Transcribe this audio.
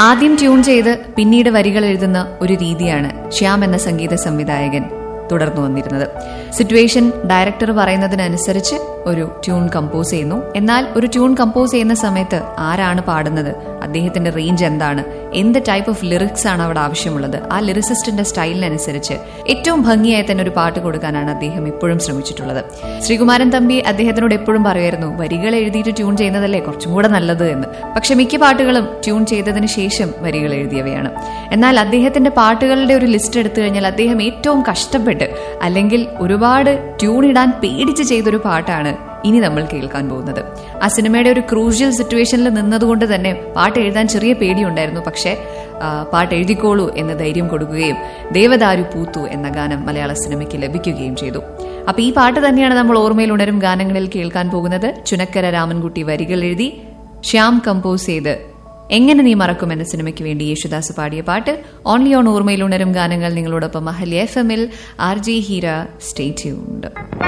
ആദ്യം ട്യൂൺ ചെയ്ത് പിന്നീട് വരികൾ എഴുതുന്ന ഒരു രീതിയാണ് ശ്യാം എന്ന സംഗീത സംവിധായകൻ തുടർന്നു വന്നിരുന്നത് സിറ്റുവേഷൻ ഡയറക്ടർ പറയുന്നതിനനുസരിച്ച് ഒരു ട്യൂൺ കമ്പോസ് ചെയ്യുന്നു എന്നാൽ ഒരു ട്യൂൺ കമ്പോസ് ചെയ്യുന്ന സമയത്ത് ആരാണ് പാടുന്നത് അദ്ദേഹത്തിന്റെ റേഞ്ച് എന്താണ് എന്ത് ടൈപ്പ് ഓഫ് ലിറിക്സ് ആണ് അവിടെ ആവശ്യമുള്ളത് ആ ലിറിസിസ്റ്റിന്റെ സ്റ്റൈലിനനുസരിച്ച് ഏറ്റവും ഭംഗിയായി തന്നെ ഒരു പാട്ട് കൊടുക്കാനാണ് അദ്ദേഹം എപ്പോഴും ശ്രമിച്ചിട്ടുള്ളത് ശ്രീകുമാരൻ തമ്പി അദ്ദേഹത്തിനോട് എപ്പോഴും പറയുമായിരുന്നു വരികൾ എഴുതിയിട്ട് ട്യൂൺ ചെയ്യുന്നതല്ലേ കുറച്ചും കൂടെ നല്ലത് എന്ന് പക്ഷെ മിക്ക പാട്ടുകളും ട്യൂൺ ചെയ്തതിന് ശേഷം വരികൾ എഴുതിയവയാണ് എന്നാൽ അദ്ദേഹത്തിന്റെ പാട്ടുകളുടെ ഒരു ലിസ്റ്റ് എടുത്തു കഴിഞ്ഞാൽ അദ്ദേഹം ഏറ്റവും കഷ്ടപ്പെട്ട് അല്ലെങ്കിൽ ഒരുപാട് ട്യൂൺ ഇടാൻ പേടിച്ച് ചെയ്തൊരു പാട്ടാണ് ഇനി നമ്മൾ കേൾക്കാൻ പോകുന്നത് ആ സിനിമയുടെ ഒരു ക്രൂഷ്യൽ സിറ്റുവേഷനിൽ നിന്നതുകൊണ്ട് തന്നെ പാട്ട് എഴുതാൻ ചെറിയ പേടിയുണ്ടായിരുന്നു പക്ഷേ ആ, പാട്ട് എഴുതിക്കോളൂ എന്ന് ധൈര്യം കൊടുക്കുകയും ദേവദാരു പൂത്തു എന്ന ഗാനം മലയാള സിനിമയ്ക്ക് ലഭിക്കുകയും ചെയ്തു അപ്പൊ ഈ പാട്ട് തന്നെയാണ് നമ്മൾ ഓർമ്മയിൽ ഉണരും ഗാനങ്ങളിൽ കേൾക്കാൻ പോകുന്നത് ചുനക്കര രാമൻകുട്ടി വരികൾ എഴുതി ശ്യാം കമ്പോസ് ചെയ്ത് എങ്ങനെ നീ മറക്കും എന്ന സിനിമയ്ക്ക് വേണ്ടി യേശുദാസ് പാടിയ പാട്ട് ഓൺലി ഓൺ ഓർമ്മയിൽ ഉണരും ഗാനങ്ങൾ നിങ്ങളോടൊപ്പം അഹല്യ എഫ് എമ്മിൽ R J Heera stay tuned